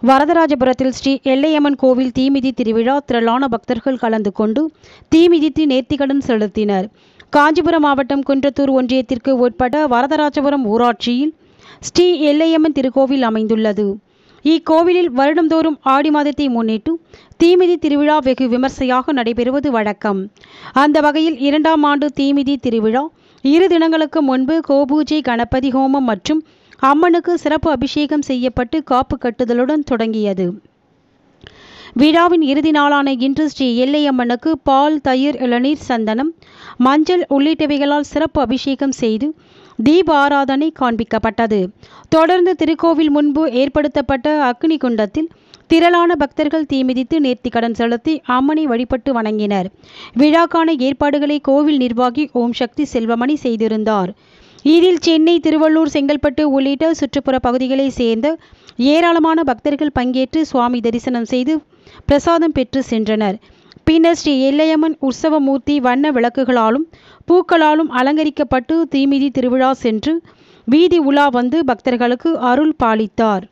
வரதராஜபுரத்தில் ஸ்ரீ எல்லையம்மன் கோவில் தீமிதி திருவிழா திரளான பக்தர்கள் கலந்து கொண்டு தீமிதித்து நேர்த்திக்கடன் செலுத்தினர் காஞ்சிபுரம் மாவட்டம் குன்றத்தூர் ஒன்றியத்திற்கு உட்பட்ட வரதராஜபுரம் ஊராட்சியில் ஸ்ரீ எல்லையம்மன் திருக்கோவில் அமைந்துள்ளது இக்கோவிலில் வருடந்தோறும் ஆடி மாதத்தை முன்னிட்டு தீமிதி திருவிழா வெகு விமர்சையாக நடைபெறுவது வழக்கம் அந்த வகையில் இரண்டாம் ஆண்டு தீமிதி திருவிழா இரு தினங்களுக்கு முன்பு கோபூஜை கணபதி ஹோமம் மற்றும் அம்மனுக்கு சிறப்பு அபிஷேகம் செய்யப்பட்டு காப்பு கட்டுதலுடன் தொடங்கியது விழாவின் இறுதி நாளான இன்று ஸ்ரீ எல்லையம்மனுக்கு பால் தயிர் இளநீர் சந்தனம் மஞ்சள் உள்ளிட்டவைகளால் சிறப்பு அபிஷேகம் செய்து தீப ஆராதனை காண்பிக்கப்பட்டது தொடர்ந்து திருக்கோவில் முன்பு ஏற்படுத்தப்பட்ட அக்னி குண்டத்தில் திரளான பக்தர்கள் தீமிதித்து நேர்த்திக்கடன் செலுத்தி அம்மனை வழிபட்டு வணங்கினர் விழாக்கான ஏற்பாடுகளை கோவில் நிர்வாகி ஓம் சக்தி செல்வமணி செய்திருந்தார் இதில் சென்னை திருவள்ளூர் செங்கல்பட்டு உள்ளிட்ட சுற்றுப்புற பகுதிகளைச் சேர்ந்த ஏராளமான பக்தர்கள் பங்கேற்று சுவாமி தரிசனம் செய்து பிரசாதம் பெற்று சென்றனர் பின்னர் ஸ்ரீ எல்லையம்மன் உற்சவமூர்த்தி வண்ண விளக்குகளாலும் பூக்களாலும் அலங்கரிக்கப்பட்டு தீமிதி திருவிழா சென்று வீதி உலா வந்து பக்தர்களுக்கு அருள் பாலித்தார்